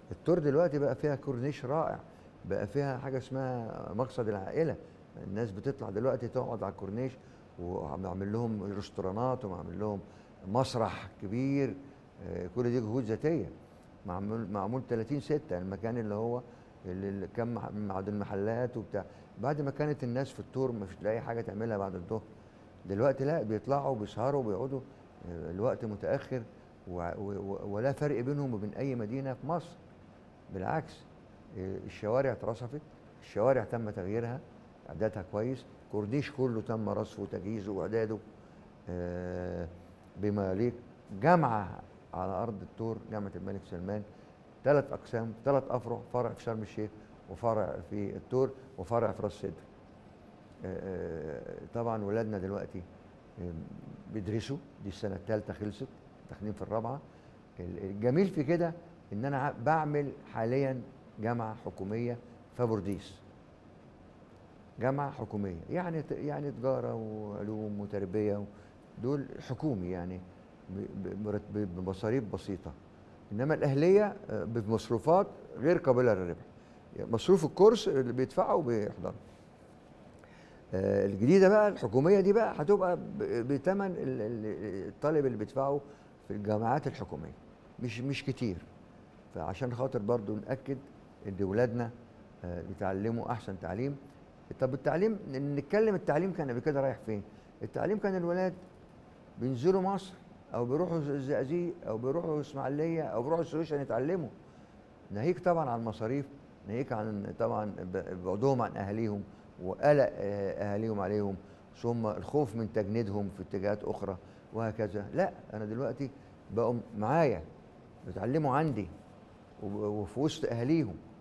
التور دلوقتي بقى فيها كورنيش رائع بقى فيها حاجه اسمها مقصد العائله الناس بتطلع دلوقتي تقعد على الكورنيش وعامل لهم ريستورانات ومعمل لهم مسرح كبير آه، كل دي جهود ذاتيه معمول معمول 30 6 المكان اللي هو اللي اللي كان مع- معاد المحلات وبتاع بعد ما كانت الناس في التور ما فيش لاقي حاجه تعملها بعد الظهر دلوقتي لا بيطلعوا بيسهروا بيقعدوا آه، الوقت متاخر و- و- ولا فرق بينهم وبين اي مدينه في مصر بالعكس آه، الشوارع اترصفت الشوارع تم تغييرها اعدادها كويس كورنيش كله تم رصفه وتجهيزه واعداده آه، بما يليق جامعه على ارض التور جامعه الملك سلمان ثلاث اقسام ثلاث افرع فرع في شرم الشيخ وفرع في التور وفرع في راس سدر آه، طبعا ولادنا دلوقتي آه، بيدرسوا دي السنه الثالثه خلصت داخلين في الرابعه ال- الجميل في كده ان انا ع- بعمل حاليا جامعه حكوميه في بورديس جامعه حكوميه يعني ت- يعني تجاره وعلوم وتربيه و- دول حكومي يعني ب- ب- مرت- ب- بمصاريف بسيطه انما الاهليه آه، بمصروفات غير قابله للربح يعني مصروف الكورس اللي بيدفعه بيحضره آه، الجديده بقى الحكوميه دي بقى هتبقى ب- بثمن ال- ال- الطالب اللي بيدفعه في الجامعات الحكوميه مش مش كتير فعشان خاطر برضو ناكد ان ولادنا آه، بيتعلموا احسن تعليم طب التعليم نتكلم التعليم كان قبل كده رايح فين التعليم كان الولاد بينزلوا مصر او بيروحوا الزقازيق او بيروحوا اسماعيليه او بيروحوا السويس عشان يتعلموا ناهيك طبعا عن المصاريف ناهيك عن طبعا ب- بعدهم عن اهاليهم وقلق آه، اهاليهم عليهم ثم الخوف من تجنيدهم في اتجاهات اخرى وهكذا لا انا دلوقتي بقوا معايا بيتعلموا عندي وب- وفي وسط اهاليهم